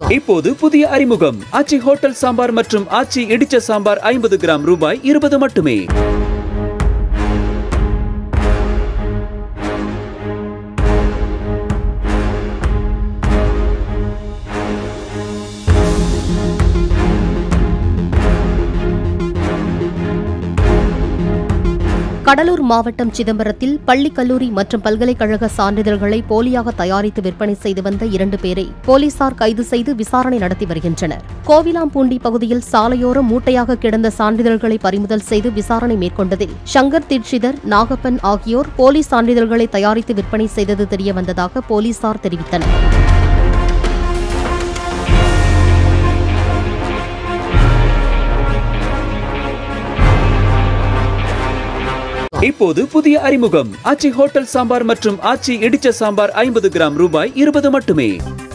இப்போது புதிய அறிமுகம் ஆச்சி ஹோட்டல் சாம்பார் மற்றும் ஆச்சி இடிச்ச சாம்பார் ஐம்பது கிராம் ரூபாய் இருபது மட்டுமே கடலூர் மாவட்டம் சிதம்பரத்தில் பள்ளி கல்லூரி மற்றும் பல்கலைக்கழக சான்றிதழ்களை போலியாக தயாரித்து விற்பனை செய்து வந்த இரண்டு பேரை போலீசார் கைது செய்து விசாரணை நடத்தி வருகின்றனர் கோவிலாம்பூண்டி பகுதியில் சாலையோரம் மூட்டையாக கிடந்த சான்றிதழ்களை பறிமுதல் செய்து விசாரணை மேற்கொண்டதில் சங்கர் தீட்சிதர் நாகப்பன் ஆகியோர் போலி சான்றிதழ்களை தயாரித்து விற்பனை செய்தது தெரியவந்ததாக போலீசார் தெரிவித்தனர் இப்போது புதிய அறிமுகம் ஆச்சி ஹோட்டல் சாம்பார் மற்றும் ஆச்சி இடிச்ச சாம்பார் ஐம்பது கிராம் ரூபாய் இருபது மட்டுமே